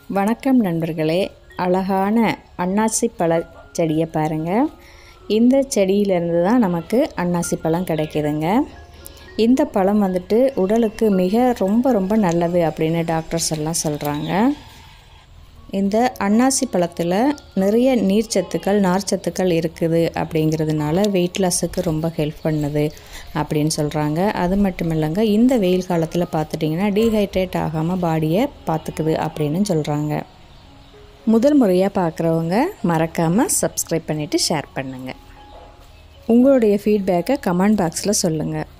வணக்கம் நண்பர்களே அழகான அன்னாசி பழ செடியை பாருங்கள் இந்த செடியிலேருந்து தான் நமக்கு அன்னாசி பழம் கிடைக்குதுங்க இந்த பழம் வந்துட்டு உடலுக்கு மிக ரொம்ப ரொம்ப நல்லது அப்படின்னு டாக்டர்ஸ் எல்லாம் சொல்கிறாங்க இந்த அன்னாசி பழத்தில் நிறைய நீர்ச்சத்துக்கள் நார்ச்சத்துக்கள் இருக்குது அப்படிங்கிறதுனால வெயிட் லாஸுக்கு ரொம்ப ஹெல்ப் பண்ணுது அப்படின்னு சொல்கிறாங்க அது மட்டும் இல்லைங்க இந்த வெயில் காலத்தில் பார்த்துட்டிங்கன்னா டீஹைட்ரேட் ஆகாமல் பாடியை பார்த்துக்குது அப்படின்னு சொல்கிறாங்க முதல் முறையாக பார்க்குறவங்க மறக்காமல் சப்ஸ்கிரைப் பண்ணிவிட்டு ஷேர் பண்ணுங்கள் உங்களுடைய ஃபீட்பேக்கை கமெண்ட் பாக்ஸில் சொல்லுங்கள்